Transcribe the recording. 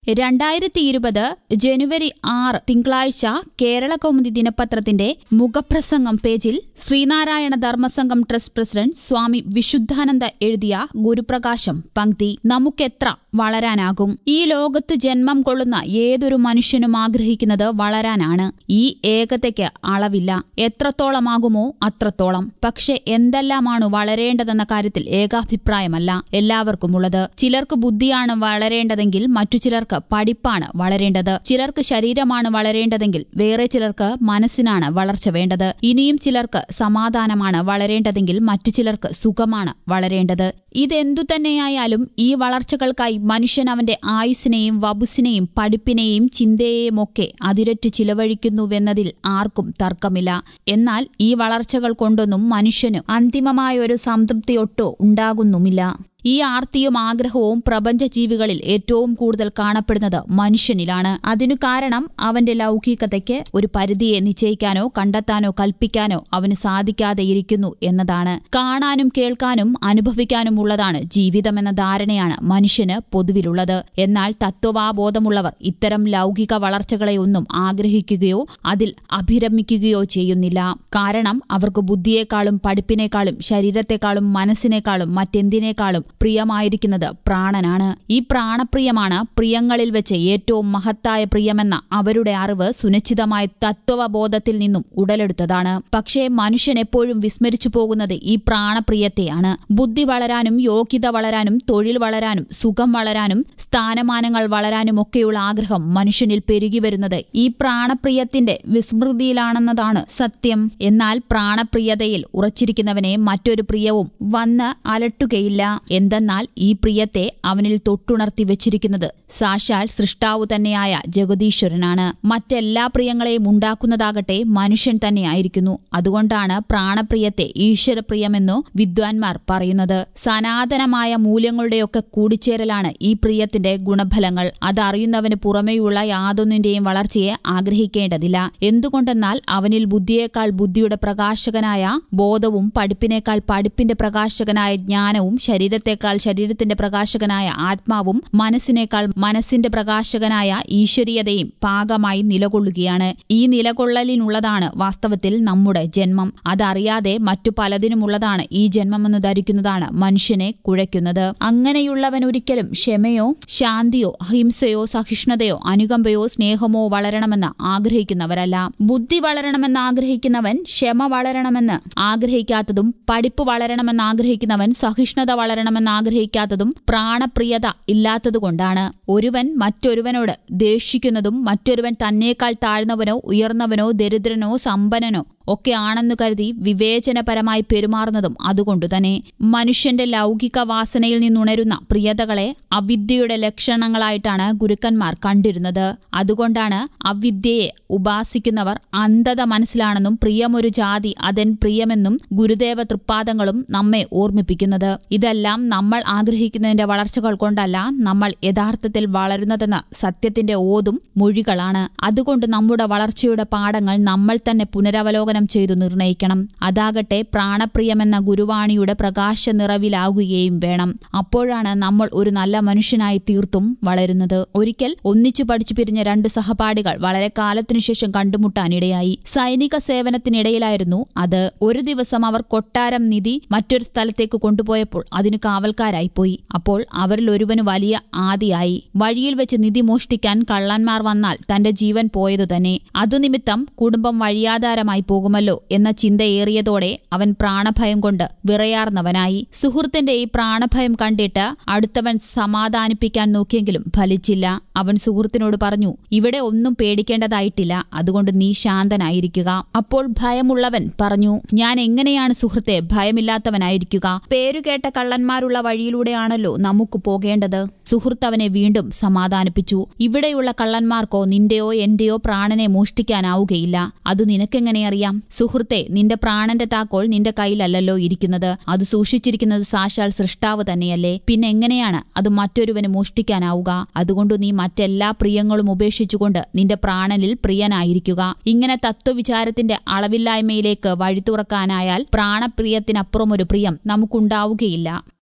രണ്ടായിരത്തി ഇരുപത് ജനുവരി ആറ് തിങ്കളാഴ്ച കേരള കൗമുദി ദിനപത്രത്തിന്റെ മുഖപ്രസംഗം പേജിൽ ശ്രീനാരായണ ധർമ്മസംഘം ട്രസ്റ്റ് പ്രസിഡന്റ് സ്വാമി വിശുദ്ധാനന്ദ എഴുതിയ ഗുരുപ്രകാശം പങ്ക്തി നമുക്കെത്ര വളരാനാകും ഈ ലോകത്ത് ജന്മം കൊള്ളുന്ന ഏതൊരു മനുഷ്യനും ആഗ്രഹിക്കുന്നത് വളരാനാണ് ഈ ഏകതയ്ക്ക് അളവില്ല എത്രത്തോളമാകുമോ അത്രത്തോളം പക്ഷെ എന്തെല്ലാമാണ് വളരേണ്ടതെന്ന കാര്യത്തിൽ ഏകാഭിപ്രായമല്ല എല്ലാവർക്കുമുള്ളത് ചിലർക്ക് ബുദ്ധിയാണ് വളരേണ്ടതെങ്കിൽ മറ്റു ചിലർക്ക് പഠിപ്പാണ് വളരേണ്ടത് ചിലർക്ക് ശരീരമാണ് വളരേണ്ടതെങ്കിൽ വേറെ ചിലർക്ക് മനസ്സിനാണ് വളർച്ച വേണ്ടത് ഇനിയും ചിലർക്ക് സമാധാനമാണ് വളരേണ്ടതെങ്കിൽ മറ്റു ചിലർക്ക് സുഖമാണ് വളരേണ്ടത് ഇതെന്തു തന്നെയായാലും ഈ വളർച്ചകൾക്കായി മനുഷ്യൻ അവന്റെ ആയുസ്സിനെയും വബുസിനെയും പഠിപ്പിനെയും ചിന്തയെയും ഒക്കെ അതിരറ്റു ചിലവഴിക്കുന്നുവെന്നതിൽ ആർക്കും തർക്കമില്ല എന്നാൽ ഈ വളർച്ചകൾ കൊണ്ടൊന്നും മനുഷ്യന് അന്തിമമായ ഒരു സംതൃപ്തിയൊട്ടോ ഉണ്ടാകുന്നുമില്ല ഈ ആർത്തിയും ആഗ്രഹവും പ്രപഞ്ചജീവികളിൽ ഏറ്റവും കൂടുതൽ കാണപ്പെടുന്നത് മനുഷ്യനിലാണ് അതിനു കാരണം അവന്റെ ലൗകികതയ്ക്ക് ഒരു പരിധിയെ നിശ്ചയിക്കാനോ കണ്ടെത്താനോ കൽപ്പിക്കാനോ അവന് സാധിക്കാതെ ഇരിക്കുന്നു എന്നതാണ് കാണാനും കേൾക്കാനും അനുഭവിക്കാനും ഉള്ളതാണ് ജീവിതമെന്ന ധാരണയാണ് മനുഷ്യന് പൊതുവിലുള്ളത് എന്നാൽ തത്വവാബോധമുള്ളവർ ഇത്തരം ലൗകിക വളർച്ചകളെയൊന്നും ആഗ്രഹിക്കുകയോ അതിൽ അഭിരമിക്കുകയോ ചെയ്യുന്നില്ല കാരണം അവർക്ക് ബുദ്ധിയേക്കാളും പഠിപ്പിനേക്കാളും ശരീരത്തെക്കാളും മനസ്സിനേക്കാളും മറ്റെന്തിനേക്കാളും പ്രിയമായിരിക്കുന്നത് പ്രാണനാണ് ഈ പ്രാണപ്രിയമാണ് പ്രിയങ്ങളിൽ വെച്ച് ഏറ്റവും മഹത്തായ പ്രിയമെന്ന അവരുടെ അറിവ് സുനിശ്ചിതമായ തത്വബോധത്തിൽ നിന്നും ഉടലെടുത്തതാണ് പക്ഷേ മനുഷ്യൻ എപ്പോഴും വിസ്മരിച്ചു പോകുന്നത് ഈ പ്രാണപ്രിയത്തെയാണ് ബുദ്ധി വളരാനും യോഗ്യത വളരാനും തൊഴിൽ വളരാനും സുഖം വളരാനും സ്ഥാനമാനങ്ങൾ വളരാനും ഒക്കെയുള്ള ആഗ്രഹം മനുഷ്യനിൽ പെരുകി വരുന്നത് ഈ പ്രാണപ്രിയത്തിന്റെ വിസ്മൃതിയിലാണെന്നതാണ് സത്യം എന്നാൽ പ്രാണപ്രിയതയിൽ ഉറച്ചിരിക്കുന്നവനെ മറ്റൊരു പ്രിയവും വന്ന് അലട്ടുകയില്ല എന്തെന്നാൽ ഈ പ്രിയത്തെ അവനിൽ തൊട്ടുണർത്തി വെച്ചിരിക്കുന്നത് സാക്ഷാൽ സൃഷ്ടാവു തന്നെയായ ജഗദീശ്വരനാണ് മറ്റെല്ലാ പ്രിയങ്ങളെയും ഉണ്ടാക്കുന്നതാകട്ടെ മനുഷ്യൻ തന്നെയായിരിക്കുന്നു അതുകൊണ്ടാണ് പ്രാണപ്രിയത്തെ ഈശ്വരപ്രിയമെന്നു വിദ്വാൻമാർ പറയുന്നത് സനാതനമായ മൂല്യങ്ങളുടെയൊക്കെ കൂടിച്ചേരലാണ് ഈ പ്രിയത്തിന്റെ ഗുണഫലങ്ങൾ അതറിയുന്നവന് പുറമേയുള്ള യാതൊന്നിന്റെയും വളർച്ചയെ ആഗ്രഹിക്കേണ്ടതില്ല എന്തുകൊണ്ടെന്നാൽ അവനിൽ ബുദ്ധിയേക്കാൾ ബുദ്ധിയുടെ പ്രകാശകനായ ബോധവും പഠിപ്പിനേക്കാൾ പഠിപ്പിന്റെ പ്രകാശകനായ ജ്ഞാനവും ശരീരത്തെക്കാൾ ശരീരത്തിന്റെ പ്രകാശകനായ ആത്മാവും മനസ്സിനേക്കാൾ മനസ്സിന്റെ പ്രകാശകനായ ഈശ്വരീയതയും പാകമായി നിലകൊള്ളുകയാണ് ഈ നിലകൊള്ളലിനുള്ളതാണ് വാസ്തവത്തിൽ നമ്മുടെ ജന്മം അതറിയാതെ മറ്റു പലതിനുമുള്ളതാണ് ഈ ജന്മമെന്ന് ധരിക്കുന്നതാണ് മനുഷ്യനെ കുഴയ്ക്കുന്നത് അങ്ങനെയുള്ളവൻ ഒരിക്കലും ക്ഷമയോ ശാന്തിയോ അഹിംസയോ സഹിഷ്ണുതയോ അനുകമ്പയോ സ്നേഹമോ വളരണമെന്ന് ആഗ്രഹിക്കുന്നവരല്ല ബുദ്ധി വളരണമെന്ന് ആഗ്രഹിക്കുന്നവൻ ക്ഷമ വളരണമെന്ന് ആഗ്രഹിക്കാത്തതും പഠിപ്പ് വളരണമെന്ന് ആഗ്രഹിക്കുന്നവൻ സഹിഷ്ണുത വളരണമെന്ന് ആഗ്രഹിക്കാത്തതും പ്രാണപ്രിയത ഇല്ലാത്തതുകൊണ്ടാണ് ഒരുവൻ മറ്റൊരുവനോട് ദേഷിക്കുന്നതും മറ്റൊരുവൻ തന്നേക്കാൾ താഴ്ന്നവനോ ഉയർന്നവനോ ദരിദ്രനോ സമ്പന്നനോ ഒക്കെ ആണെന്നു കരുതി വിവേചനപരമായി പെരുമാറുന്നതും അതുകൊണ്ടുതന്നെ മനുഷ്യന്റെ ലൗകിക വാസനയിൽ നിന്നുണരുന്ന പ്രിയതകളെ അവിദ്യയുടെ ലക്ഷണങ്ങളായിട്ടാണ് ഗുരുക്കന്മാർ കണ്ടിരുന്നത് അതുകൊണ്ടാണ് അവിദ്യയെ ഉപാസിക്കുന്നവർ അന്ധത മനസ്സിലാണെന്നും പ്രിയമൊരു ജാതി അതൻ പ്രിയമെന്നും ഗുരുദേവ തൃപ്പാദങ്ങളും നമ്മെ ഓർമ്മിപ്പിക്കുന്നത് ഇതെല്ലാം നമ്മൾ ആഗ്രഹിക്കുന്നതിന്റെ വളർച്ചകൾ കൊണ്ടല്ല നമ്മൾ യഥാർത്ഥത്തിൽ വളരുന്നതെന്ന സത്യത്തിന്റെ ഓതും മൊഴികളാണ് അതുകൊണ്ട് നമ്മുടെ വളർച്ചയുടെ പാഠങ്ങൾ നമ്മൾ തന്നെ പുനരവലോകനം ചെയ്തു നിർണയിക്കണം അതാകട്ടെ പ്രാണപ്രിയമെന്ന ഗുരുവാണിയുടെ പ്രകാശ നിറവിലാകുകയും വേണം അപ്പോഴാണ് നമ്മൾ ഒരു നല്ല മനുഷ്യനായി തീർത്തും വളരുന്നത് ഒരിക്കൽ ഒന്നിച്ചു പഠിച്ചു പിരിഞ്ഞ രണ്ട് സഹപാഠികൾ വളരെ കാലത്തിനുശേഷം കണ്ടുമുട്ടാനിടയായി സൈനിക സേവനത്തിനിടയിലായിരുന്നു അത് ഒരു ദിവസം അവർ കൊട്ടാരം നിധി മറ്റൊരു സ്ഥലത്തേക്ക് കൊണ്ടുപോയപ്പോൾ അതിന് കാവൽക്കാരായി പോയി അപ്പോൾ അവരിൽ ഒരുവന് വലിയ ആദിയായി വഴിയിൽ വെച്ച് നിധി മോഷ്ടിക്കാൻ കള്ളന്മാർ വന്നാൽ തന്റെ ജീവൻ പോയതു തന്നെ അതുനിമിത്തം കുടുംബം വഴിയാധാരമായി പോകുമല്ലോ എന്ന ചിന്തയേറിയതോടെ അവൻ പ്രാണഭയം കൊണ്ട് വിറയാർന്നവനായി സുഹൃത്തിന്റെ ഈ പ്രാണഭയം കണ്ടിട്ട് അടുത്തവൻ സമാധാനിപ്പിക്കാൻ നോക്കിയെങ്കിലും ഫലിച്ചില്ല അവൻ സുഹൃത്തിനോട് പറഞ്ഞു ഇവിടെ ഒന്നും പേടിക്കേണ്ടതായിട്ടില്ല അതുകൊണ്ട് നീ ശാന്തനായിരിക്കുക അപ്പോൾ ഭയമുള്ളവൻ പറഞ്ഞു ഞാൻ എങ്ങനെയാണ് സുഹൃത്തെ ഭയമില്ലാത്തവനായിരിക്കുക പേരുകേട്ട കള്ളന്മാരുള്ള വഴിയിലൂടെയാണല്ലോ നമുക്ക് പോകേണ്ടത് സുഹൃത്ത് അവനെ വീണ്ടും സമാധാനിപ്പിച്ചു ഇവിടെയുള്ള കള്ളന്മാർക്കോ നിന്റെയോ എന്റെയോ പ്രാണനെ മോഷ്ടിക്കാനാവുകയില്ല അത് നിനക്കെങ്ങനെ അറിയാം സുഹൃത്തെ നിന്റെ പ്രാണന്റെ താക്കോൽ നിന്റെ കയ്യിലല്ലല്ലോ ഇരിക്കുന്നത് അത് സൂക്ഷിച്ചിരിക്കുന്നത് സാക്ഷാൽ സൃഷ്ടാവ് തന്നെയല്ലേ പിന്നെ എങ്ങനെയാണ് അത് മറ്റൊരുവന് മോഷ്ടിക്കാനാവുക അതുകൊണ്ട് നീ മറ്റെല്ലാ പ്രിയങ്ങളും ഉപേക്ഷിച്ചുകൊണ്ട് നിന്റെ പ്രാണനിൽ പ്രിയനായിരിക്കുക ഇങ്ങനെ തത്വവിചാരത്തിന്റെ അളവില്ലായ്മയിലേക്ക് വഴി തുറക്കാനായാൽ പ്രാണപ്രിയത്തിനപ്പുറമൊരു പ്രിയം നമുക്കുണ്ടാവുകയില്ല